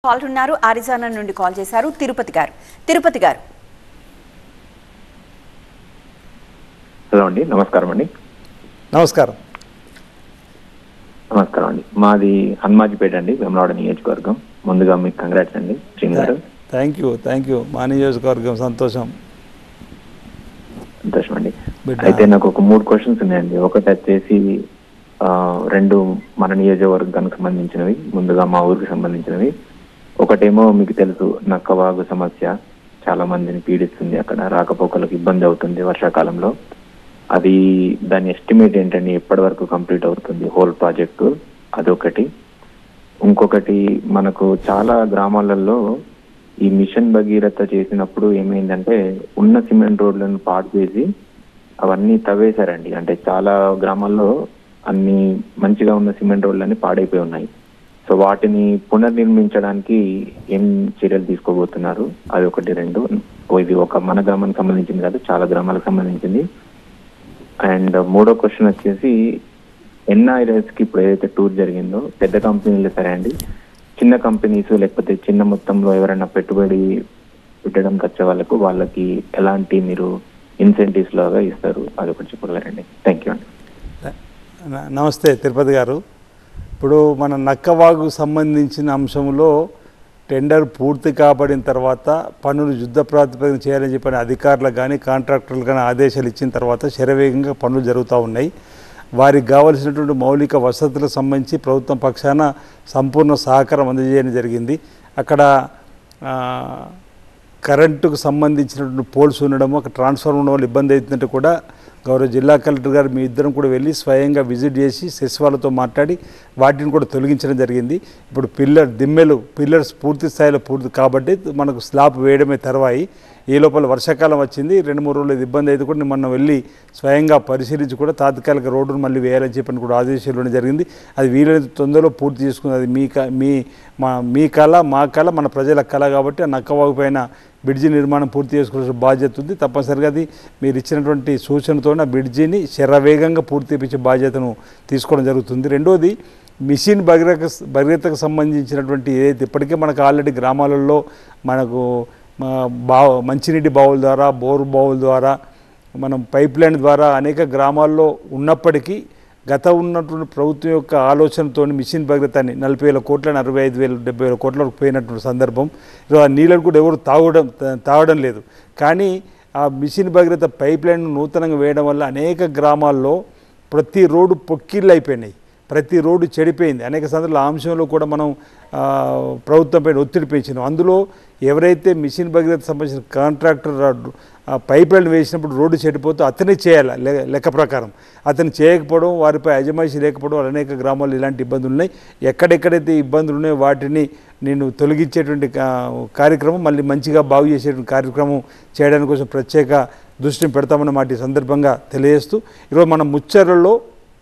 Call ఉన్నారు ఆరిజానా నుండి call చేశారు తిరుపతి గారు తిరుపతి గారు హలో అండి నమస్కారం అండి నమస్కారం నమస్కారం అండి మాది హన్మాజిపేట అండి వేమరాడ నియోజకవర్గం ముందుగా మీకు కంగ్రాట్స్ అండి శ్రీని గారు థ్యాంక్ యూ థ్యాంక్ యూ మా నియోజకవర్గం సంతోషం సంతోషం అండి బిడ్డ. అయితే నాకు ఒక మూడు క్వశ్చన్స్ ఉన్నాయండి ఒకటి వచ్చేసి ఆ, రెండు మన నియోజకవర్గానికి సంబంధించినవి ముందుగా మా ఊరికి సంబంధించినవి ఒకటేమో మీకు తెలుసు నక్కవాగు సమస్య చాలా మందిని పీడిస్తుంది అక్కడ రాకపోకలకు ఇబ్బంది అవుతుంది వర్షాకాలంలో అది దాని ఎస్టిమేట్ ఏంటండి ఎప్పటి వరకు కంప్లీట్ అవుతుంది హోల్ ప్రాజెక్టు అదొకటి ఇంకొకటి మనకు చాలా గ్రామాలలో ఈ మిషన్ భగీరథ చేసినప్పుడు ఏమైందంటే ఉన్న సిమెంట్ రోడ్లను పాడు చేసి అవన్నీ తవ్వేశారండి అంటే చాలా గ్రామాల్లో అన్ని మంచిగా ఉన్న సిమెంట్ రోడ్లన్నీ పాడైపోయి ఉన్నాయి సో వాటిని పునర్నిర్మించడానికి ఏం చర్యలు తీసుకోబోతున్నారు అది ఒకటి రెండు ఓ ఇది ఒక మన గ్రామానికి సంబంధించింది కాదు చాలా గ్రామాలకు సంబంధించింది అండ్ మూడో క్వశ్చన్ వచ్చేసి ఎన్ఐఎస్ కి ఇప్పుడు ఏదైతే టూర్ జరిగిందో పెద్ద కంపెనీలు సరే అండి చిన్న కంపెనీస్ లేకపోతే చిన్న మొత్తంలో ఎవరైనా పెట్టుబడి పెట్టడానికి వచ్చే వాళ్ళకు వాళ్ళకి ఎలాంటి మీరు ఇన్సెంటివ్స్ లాగా ఇస్తారు అది ఒకటి చెప్పగలరండి థ్యాంక్ యూ అండి న- నమస్తే తిరుపతి గారు ఇప్పుడు మన నక్కవాగు సంబంధించిన అంశంలో టెండర్ పూర్తి కాబడిన తర్వాత పనులు యుద్ధ ప్రాతిపదికన చేయాలని చెప్పిన అధికారులకు కానీ కాంట్రాక్టర్లకు కానీ ఆదేశాలు ఇచ్చిన తర్వాత శరవేగంగా పనులు జరుగుతూ ఉన్నాయి వారికి కావలసినటువంటి మౌలిక వసతులకు సంబంధించి ప్రభుత్వం పక్షాన సంపూర్ణ సహకారం అందజేయడం జరిగింది అక్కడ ఆ, కరెంటుకు సంబంధించినటువంటి పోల్స్ ఉండడం ఒక ట్రాన్స్ఫార్మర్ ఉండడం వల్ల ఇబ్బంది అవుతుందంటే కూడా గౌరవ జిల్లా కలెక్టర్ గారు మీ ఇద్దరం కూడా వెళ్ళి స్వయంగా విజిట్ చేసి సెస్ వాళ్ళతో మాట్లాడి వాటిని కూడా తొలగించడం జరిగింది ఇప్పుడు పిల్లర్ దిమ్మెలు పిల్లర్స్ పూర్తి స్థాయిలో పూర్తి కాబట్టి మనకు స్లాబ్ వేయడమే తర్వాయి ఈ లోపల వర్షాకాలం వచ్చింది రెండు మూడు రోజులు ఇది ఇబ్బంది అయితే కూడా మనం వెళ్ళి స్వయంగా పరిశీలించి కూడా తాత్కాలిక రోడ్డును మళ్ళీ వేయాలని చెప్పని కూడా ఆదేశాలు ఇవ్వడం జరిగింది అది వీలైనంత తొందరలో పూర్తి చేసుకుంది అది మీ క- మీ మా మీ కళ మా కళ మన ప్రజల కళ కాబట్టి ఆ నక్కవాగు పైన బ్రిడ్జి నిర్మాణం పూర్తి చేసుకోవాల్సిన బాధ్యత ఉంది తప్పనిసరిగా అది మీరు ఇచ్చినటువంటి సూచనతో ఆ బ్రిడ్జిని శరవేగంగా పూర్తి చేయించే బాధ్యతను తీసుకోవడం జరుగుతుంది రెండోది మిషన్ భగీరథ భగీరథకు సంబంధించినటువంటి ఏదైతే ఇప్పటికే మనకు ఆల్రెడీ గ్రామాలలో మనకు మా బావ మంచినీటి బావుల ద్వారా బోరు బావుల ద్వారా మనం పైప్ లైన్ ద్వారా అనేక గ్రామాల్లో ఉన్నప్పటికీ గత ఉన్నటువంటి ప్రభుత్వం యొక్క ఆలోచనతో మిషన్ భగీరథని నలభై వేల కోట్లని అరవై ఐదు వేల డెబ్బై వేల కోట్ల వరకు పోయినటువంటి సందర్భం ఈరోజు ఆ నీళ్ళను కూడా ఎవరు తాగడం తాగడం లేదు కానీ ఆ మిషన్ భగీరథ పైప్ లైన్ నూతనంగా వేయడం వల్ల అనేక గ్రామాల్లో ప్రతి రోడ్డు పొక్కిళ్ళు అయిపోయినాయి ప్రతి రోడ్డు చెడిపోయింది అనేక సందర్భాలు ఆ అంశంలో కూడా మనం ఆ, ప్రభుత్వం పైన ఒత్తిడి పెంచినాం అందులో ఎవరైతే మిషన్ భగీరథ సంబంధించిన కాంట్రాక్టర్ రా- ఆ పైప్ లైన్ వేసినప్పుడు రోడ్డు చెడిపోతే అతనే చేయాలి లె- లెక్క ప్రకారం అతను చేయకపోవడం వారిపై అజమాయిషి లేకపోవడం వల్ల అనేక గ్రామాల్లో ఇలాంటి ఇబ్బందులు ఉన్నాయి ఎక్కడెక్కడైతే ఇబ్బందులు ఉన్నాయో వాటిని నేను తొలగించేటువంటి కా- కార్యక్రమం మళ్ళీ మంచిగా బాగు చేసేటువంటి కార్యక్రమం చేయడానికి కోసం ప్రత్యేక దృష్టిని పెడతామన్న మాట ఈ సందర్భంగా తెలియజేస్తూ ఈరోజు మన ముచ్చర్లలో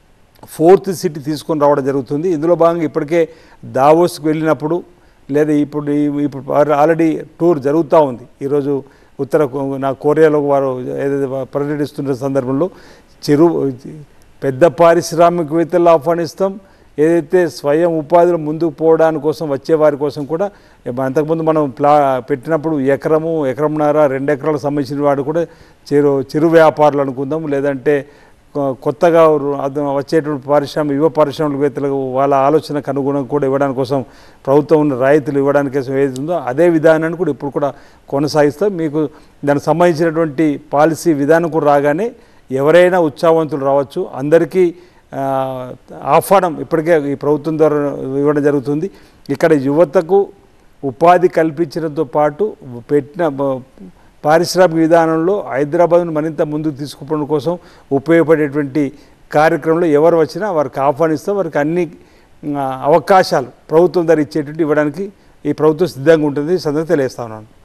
ఫోర్త్ సిటీ తీసుకొని రావడం జరుగుతుంది ఇందులో భాగంగా ఇప్పటికే దావోస్కి వెళ్ళినప్పుడు లేదా ఇప్పుడు ఈ- ఇప్పుడు ఆల్రె- ఆల్రెడీ టూర్ జరుగుతూ ఉంది ఈరోజు ఉత్తర కొ- నా కొరియాలో వారు ఏదైతే పర్యటిస్తున్న సందర్భంలో చెరు పెద్ద పారిశ్రామికవేత్తలు ఆహ్వానిస్తాం ఏదైతే స్వయం ఉపాధిలో ముందుకు పోవడానికి కోసం వచ్చే వారి కోసం కూడా అంతకుముందు మనం ప్లా పెట్టినప్పుడు ఎకరము ఎకరంన్నర రెండు ఎకరాలకు సంబంధించిన వాడు కూడా చిరు చిరు వ్యాపారులు అనుకుందాం లేదంటే కొ- కొత్తగా రు- అద- వచ్చేటువంటి పారిశ్రామిక యువ పారిశ్రామికవేత్తలకు వాళ్ళ ఆలోచనకు అనుగుణంగా కూడా ఇవ్వడానికి కోసం ప్రభుత్వం ఉన్న రాయితీలు ఇవ్వడానికి కోసం ఏది ఉందో అదే విధానాన్ని కూడా ఇప్పుడు కూడా కొనసాగిస్తాం మీకు దానికి సంబంధించినటువంటి పాలసీ విధానం కూడా రాగానే ఎవరైనా ఉత్సాహవంతులు రావచ్చు అందరికీ ఆ, ఆహ్వానం ఇప్పటికే ఈ ప్రభుత్వం ద్వారా ఇవ్వడం జరుగుతుంది ఇక్కడ యువతకు ఉపాధి కల్పించడంతో పాటు పెట్టిన బ- పారిశ్రామిక విధానంలో హైదరాబాద్ను మరింత ముందుకు తీసుకుపోవడం కోసం ఉపయోగపడేటువంటి కార్యక్రమంలో ఎవరు వచ్చినా వారికి ఆహ్వానిస్తాం వారికి అన్ని ఆ, అవకాశాలు ప్రభుత్వం ద్వారా ఇచ్చేటువంటి ఇవ్వడానికి ఈ ప్రభుత్వం సిద్ధంగా ఉంటుంది ఈ సందర్భంగా తెలియజేస్తా ఉన్నాను